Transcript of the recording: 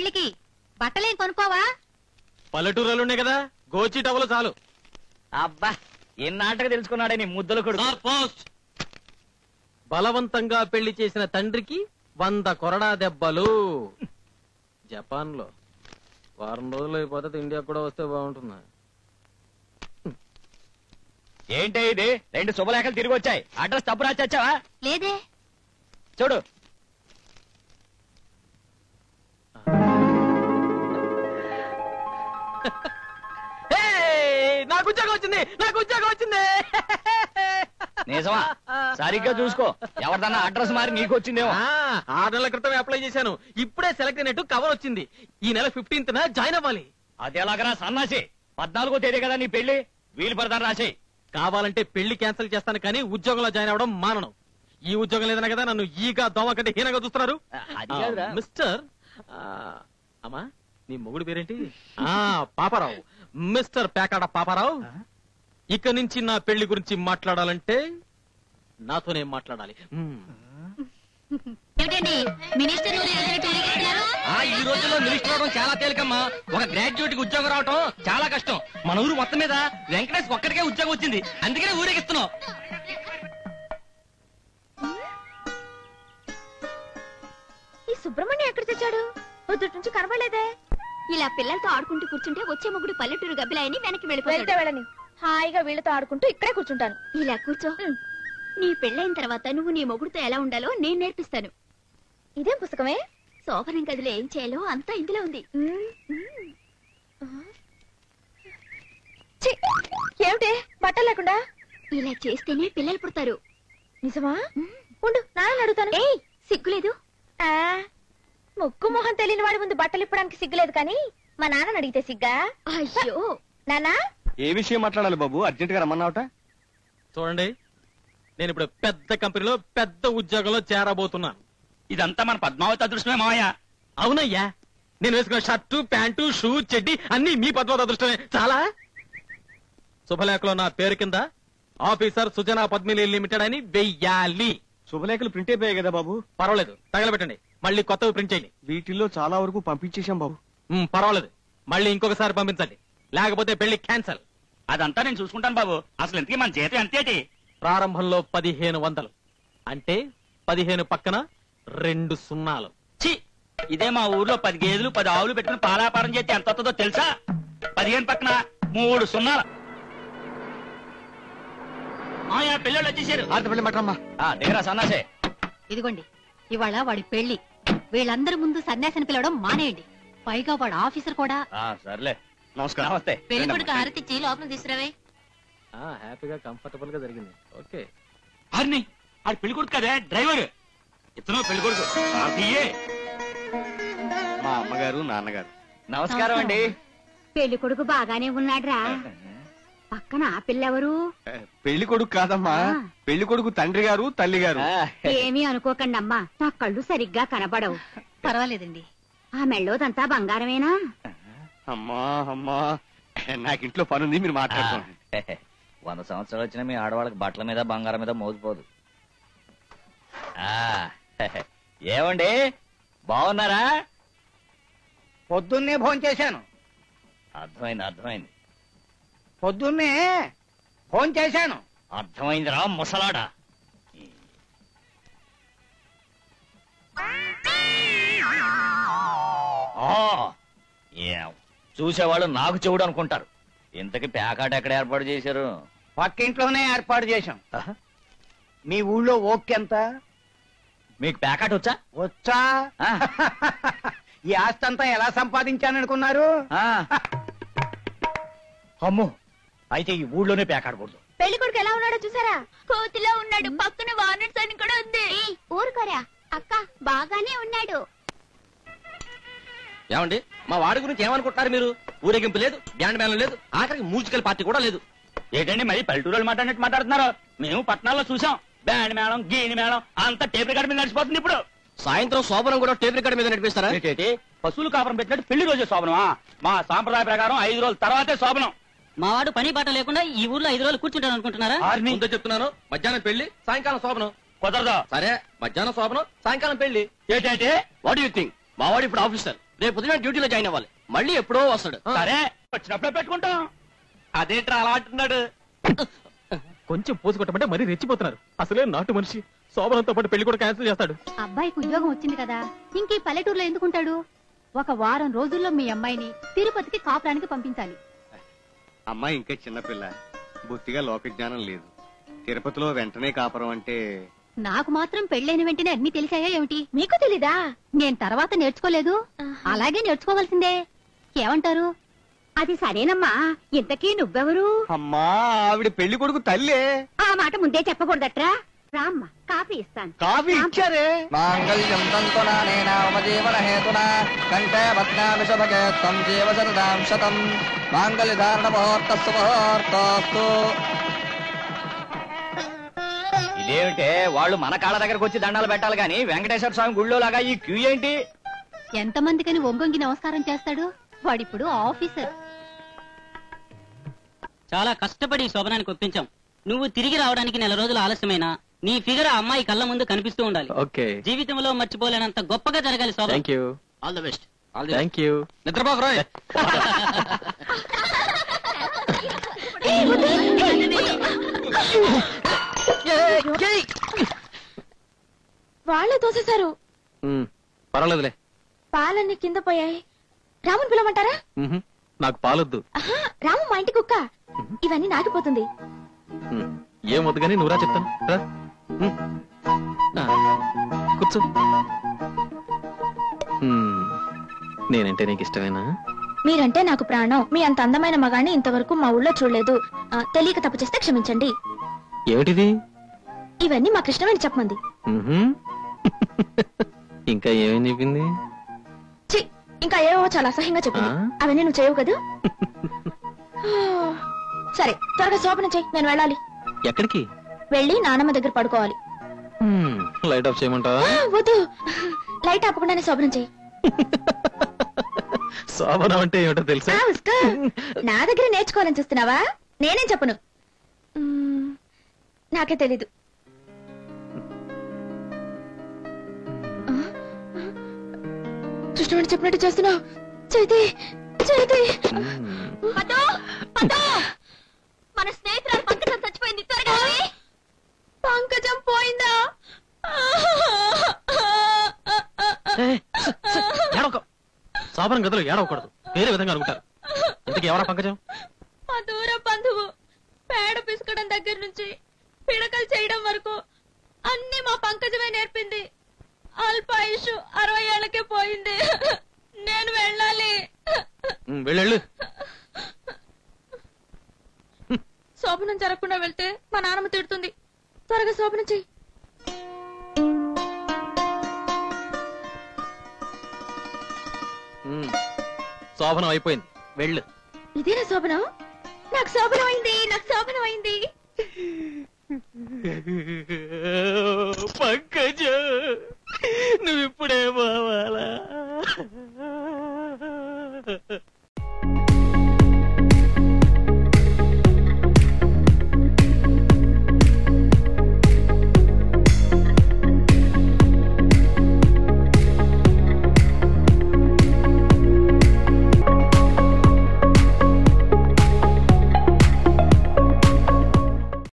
పెళ్లికి బట్టలేం కొనుక్కోవా పల్లెటూరులు ఉన్నాయి కదా గోచి టవలు చాలు అబ్బా ఎన్నాటగా తెలుసుకున్నాడే నీ ముద్దలు కొడుకు పోస్ట్ బలవంతంగా పెళ్లి చేసిన తండ్రికి వంద కొరడా దెబ్బలు జపాన్ లో వారం రోజులు అయిపోతే ఇండియా కూడా వస్తే బాగుంటుంది ఏంటి ఇది రెండు శుభలేఖలు తిరిగి వచ్చాయి అడ్రస్ తప్పు రాసి వచ్చావా లేదే చూడు ఏయ్, నాకు ఉద్యోగం వచ్చింది నాకు ఉద్యోగం వచ్చింది నిజమా సరిగ్గా చూసుకో ఎవరిదన్నా అడ్రస్ మారి నీకు వచ్చిందేమో ఆ, ఆరు నెలల క్రితం అప్లై చేశాను ఇప్పుడే సెలెక్ట్ అయినట్టు కవర్ వచ్చింది ఈ నెల ఫిఫ్టీన్త్ న జాయిన్ అవ్వాలి అది ఎలాగరా సన్నాసి పద్నాలుగో తేదీ కదా నీ పెళ్లి వీలు పడతాను రాసేయ్ కావాలంటే పెళ్లి క్యాన్సిల్ చేస్తాను కానీ ఉద్యోగంలో జాయిన్ అవ్వడం మానను ఈ ఉద్యోగం లేదన్న కదా నన్ను ఈగా దోమ కంటే హీనంగా చూస్తున్నారు అది కాదురా. ఆ, మిస్టర్ ఆ, అమ్మా నీ మొగుడు పేరేంటి ఆ పాపారావు మిస్టర్ పేకాడ పాపారావు ఇక నుంచి నా పెళ్లి గురించి మాట్లాడాలంటే నాతోనే మాట్లాడాలి మ్మ్. ఏమిటండి మినిస్టర్ ఊరు ఎదురు ఊరేగిస్తున్నారు? ఆ ఈ రోజుల్లో మినిస్టర్ అవడం చాలా తేలికమ్మా ఒక గ్రాడ్యుయేట్ కి ఉద్యోగం రావడం చాలా కష్టం మన ఊరు మొత్తం మీద వెంకటేష్ ఒక్కడికే ఉద్యోగం వచ్చింది అందుకనే ఊరేగిస్తున్నాం ఈ సుబ్రహ్మణ్యం ఎక్కడ తెచ్చాడు పొద్దుటి నుంచి కనబడలేదే ఇలా పిల్లలతో ఆడుకుంటూ కూర్చుంటే వచ్చే మొగుడు పల్లెటూరు గబ్బిలాయని వెనక్కి వెళ్తే వెళ్ళిపోతాడు వెళ్ళని హాయిగా వీళ్ళతో ఆడుకుంటూ ఇక్కడే కూర్చుంటాను ఇలా కూర్చో నీ పెళ్ళైన తర్వాత నువ్వు నీ మొగుడుతో ఎలా ఉండాలో నేను నేర్పిస్తాను ఇదేం పుస్తకమే శోభనం గదిలో ఏం చేయాలో అంతా ఇందులో ఉంది ఛీ! ఏమిటి బట్టలు లేకుండా ఇలా చేస్తేనే పిల్లలు పుడతారు నిజమా ఉండు నాన్న అడుగుతాను ఏయ్ సిగ్గులేదు ఆ, ముక్కు మొహం తెలియని వాడి ముందు బట్టలు ఇప్పడానికి సిగ్గులేదు కానీ మా నాన్న అడిగితే సిగ్గా అయ్యో నానా ఏ విషయం మాట్లాడాలి బాబు అర్జెంట్ గా రమ్మన్నావట చూడండి నేను ఇప్పుడు పెద్ద కంపెనీలో పెద్ద ఉద్యోగంలో చేరబోతున్నాను ఇదంతా మన పద్మావతి అదృష్టమే మావయ్య అవునయ్యా నేను వేసుకున్న షర్టు ప్యాంటు షూ చెడ్డి అన్ని మీ పద్మావతి అదృష్టమే చాలా శుభలేఖలో నా పేరు కింద ఆఫీసర్ సుజనా పద్మిని లిమిటెడ్ అని వెయ్యాలి శుభలేఖలు ప్రింట్ అయిపోయాయి కదా బాబు పర్వాలేదు తగలబెట్టండి మళ్ళీ కొత్తవి ప్రింట్ చేయండి వీటిల్లో చాలా వరకు పంపించేశాం బాబు ఉమ్, పర్వాలేదు మళ్ళీ ఇంకొకసారి పంపించండి లేకపోతే పెళ్లి క్యాన్సల్ అదంతా నేను చూసుకుంటాను బాబు అసలు ఇంతకీ మన జీతం ఎంతేటి ప్రారంభంలో పదిహేను వందలు అంటే పదిహేను పక్కన రెండు సున్నాలు ఛీ ఇదే మా ఊర్లో పది గేదెలు పది ఆవులు పెట్టుకుని పాలాపారం చేస్తే ఎంత వస్తుందో తెలుసా పదిహేను పక్కన మూడు సున్నాలు మాయా పిల్లలు వచ్చేసారు ఆడపల్లి మటమ్మా ఆ దిగరా సన్నాసే ఇదిగోండి ఇవాళ వాడి పెళ్లి వీళ్ళందరి ముందు సన్యాసిని పిలవడం మానేయండి పైగా వాడు ఆఫీసర్ కూడా ఆ సర్లే నమస్కారం నమస్తే పెళ్లి కొడుకు హారతిచ్చి లోపల తీసుకురావే ఆ, హ్యాపీగా కంఫర్టబుల్ గా జరిగింది ఓకే హరిని ఆడు పెళ్లి కొడుకు కదే డ్రైవర్ ఇతను పెళ్లి కొడుకు ఆర్టీఏ. మా అమ్మగారు నాన్నగారు నమస్కారం అండి పెళ్లి కొడుకు బాగానే ఉన్నాడ్రా పక్కన ఆ పిల్లెవరు ఏ, పెళ్లి కొడుకు కాదమ్మా ఆ. పెళ్లి కొడుకు తండ్రి గారు తల్లి గారు ఆ, ఏమీ అనుకోకండి అమ్మా నా కళ్ళు సరిగ్గా కనబడవు పర్వాలేదండి ఆ మెళ్ళోదంతా బంగారమేనా అమ్మా అమ్మా నాకు ఇంట్లో పనుంది మీరు ఆ, మాట్లాడుకోండి వంద సంవత్సరాలు వచ్చిన మీ ఆడవాళ్ళకి బట్టల మీద బంగారం మీద మోసిపోదు ఆ, ఏమండి బాగున్నారా పొద్దున్నే భోజనం చేశాను అర్థమైంది అర్థమైంది పొద్దున్నే ఫోన్ చేశాను అర్థమైందిరా ముసలాడా ఆ, ఏం, చూసేవాళ్ళు నాకు చెవుడు అనుకుంటారు ఇంతకి ప్యాకాట్ ఎక్కడ ఏర్పాటు చేశారు పక్కింట్లోనే ఏర్పాటు చేశాం ఆహా, మీ ఊళ్ళో ఓక్ ఎంత మీకు ప్యాకాట్ వచ్చా వచ్చా ఆ, ఈ ఆస్తి అంతా ఎలా సంపాదించాననుకున్నారు ఆ. అమ్మో అయితే ఈ ఊళ్ళోనే ప్యాకాడకూడదు పెళ్లి కొడుకు ఎలా ఉన్నాడో చూసారా కోతిలో ఉన్నాడు పక్కన వానర్స్ అని కూడా ఉంది ఊరుకోరా అక్క బాగానే ఉన్నాడు ఏమండి మా వాడి గురించి ఏమనుకుంటున్నారు మీరు ఊరేగింపు లేదు బ్యాండ్ మేళం లేదు ఆఖరికి మ్యూజికల్ పార్టీ కూడా లేదు ఏంటండి మరి పల్లెటూరు మాట్లాడినట్టు మాట్లాడుతున్నారు మేము పట్టణాల్లో చూసాం బ్యాండ్ మేళం గీని మేళం అంతా టేప్ రికార్డు మీద నడిచిపోతుంది ఇప్పుడు సాయంత్రం శోభనం కూడా టేప్ రికార్డ్ మీద నడిపిస్తారా ఏంటంటే పశువులు కాపురం పెట్టినట్టు పెళ్లి రోజే శోభనమా మా సాంప్రదాయ ప్రకారం ఐదు రోజుల తర్వాతే శోభనం మావాడు పని బాట లేకుండా ఈ ఊర్లో ఐదు రోజులు కూర్చుంటాను అనుకుంటున్నారా ఆర్ని ముందే చెప్తున్నాను మధ్యాహ్నం పెళ్లి సాయంకాలం శోభనం కుదరదు సరే మధ్యాహ్నం శోభనం సాయంకాలం పెళ్లి ఏంటంటే వాట్ యూ థింక్ మా వాడు ఇప్పుడు ఆఫీసర్ రేపు పొద్దున డ్యూటీలో జాయిన్ అవ్వాలి మళ్ళీ ఎప్పుడో వస్తాడు సరే వచ్చినప్పుడే పెట్టుకుంటాం అదేంట్రా అలా అంటున్నాడు కొంచెం పోసు కొట్టమంటే మరీ రెచ్చిపోతున్నారు అసలే నాటు మనిషి శోభనంతో పాటు పెళ్లి కూడా క్యాన్సిల్ చేస్తాడు అబ్బాయికి ఉద్యోగం వచ్చింది కదా ఇంకీ పల్లెటూరులో ఎందుకుంటాడు ఒక వారం రోజుల్లో మీ అమ్మాయిని తిరుపతికి కాపురానికి పంపించాలి అమ్మాయి ఇంకా చిన్నపిల్ల బొత్తిగా లోక జ్ఞానం లేదు తిరుపతిలో వెంటనే కాపురం అంటే నాకు మాత్రం పెళ్ళైన వెంటనే అన్ని తెలిసాయా ఏమిటి మీకు తెలీదా నేను తర్వాత నేర్చుకోలేదు అలాగే నేర్చుకోవాల్సిందే ఏమంటారు అది సరేనమ్మా ఇంతకీ నువ్వెవరు అమ్మా ఆవిడ పెళ్లి కొడుకు తల్లే ఆ మాట ముందే చెప్పకూడదట్రా రామ్మ కాఫీ ఇస్తాను కాఫీ ఇచ్చారే మాంగళ్యం తంతునానేన ఉపజీవన హేతున కంఠే భద్నామి శుభగే త్వం జీవ శతదాం శతం మాంగళ్య ధారణ ముహూర్తస్సు ముహూర్తోస్తు ఇదేమిటే వాళ్ళు మన కాళ్ళ దగ్గరకు వచ్చి దండాలు పెట్టాలి కానీ వెంకటేశ్వర స్వామి గుళ్ళో లాగా ఈ క్యూ ఏంటి ఎంతమందికని ఒంగొంగి నమస్కారం చేస్తాడు వాడిప్పుడు ఆఫీసర్ చాలా కష్టపడి ఈ శోభనానికి ఒప్పించాం నువ్వు తిరిగి రావడానికి నెల రోజులు ఆలస్యమైనా నీ ఫిగర్ ఆ అమ్మాయి కళ్ళ ముందు కనిపిస్తూ ఉండాలి ఓకే జీవితంలో మర్చిపోలేనంత గొప్పగా జరగాలి శోభనం thank you all the best all thank you నిద్రపోక రాయ్ వాళ్ళే తోసేశారు పర్వాలేదులే పాలన్నీ కింద పోయాయి రాముని పిలవమంటారా మ్హూ. నాకు పాలొద్దు ఆహా, రాము మా ఇంటి కుక్క ఇవన్నీ నాకిపోతుంది మ్. ఏం వద్దు కానీ నువ్వురా చెప్తాను రా మ్. ఆ, కూర్చో మ్. నేనంటే నీకు ఇష్టమేనా మీరంటే నాకు ప్రాణం మీ అంత అందమైన మగాన్ని ఇంతవరకు మా ఊళ్ళో చూడలేదు ఆ, తెలియక తప్పు చేస్తే క్షమించండి ఏమిటిది ఇవన్నీ మా కృష్ణమని చెప్పమంది మ్హూ. ఇంకా ఏమేం చెప్పింది ఛీ, ఇంకా ఏవో చాలా అసహ్యంగా చెప్పింది ఆ? అవన్నీ నువ్వు చేయవు కదూ సరే త్వరగా శోభన చెయ్యి నేను వెళ్ళాలి ఎక్కడికి వెళ్ళి నానమ్మ దగ్గర పడుకోవాలి మ్. లైట్ ఆఫ్ చేయమంటావా ఆ, వద్దు లైట్ ఆపకుండానే శోభనం చెయ్యి శోభనం అంటే ఏమిటో తెలుసా ఆ, ఉస్కో. నా దగ్గర నేర్చుకోవాలని చూస్తున్నావా నేనేం చెప్పను మ్మ్, నాకే తెలీదు కృష్ణుడు చెప్పినట్టు చేస్తున్నావు చేతి చేతి మ్. మన స్నేహితురాలు పంకజం చచ్చిపోయింది త్వరగా పంకజం పోయిందా ఏయ్, స, స, ఏడవకు. శోభనం గదిలో ఏడవకూడదు వేరే విధంగా అనుకుంటారు ఇంతకీ ఎవరా పంకజం మా దూర బంధువు పేడ పిసుకడం దగ్గర నుంచి పిడకలు చేయడం వరకు అన్ని మా పంకజమే నేర్పింది అల్పాయుషు అరవై ఏళ్ళకే పోయింది నేను వెళ్ళాలి మ్, వెళ్ళు శోభనం జరగకుండా వెళ్తే మా నాన్నమ్మ తిడుతుంది త్వరగా శోభనం చెయ్యి మ్. శోభనం అయిపోయింది వెళ్ళు ఇదేనా శోభనం నాకు శోభనం అయింది నాకు శోభనం అయింది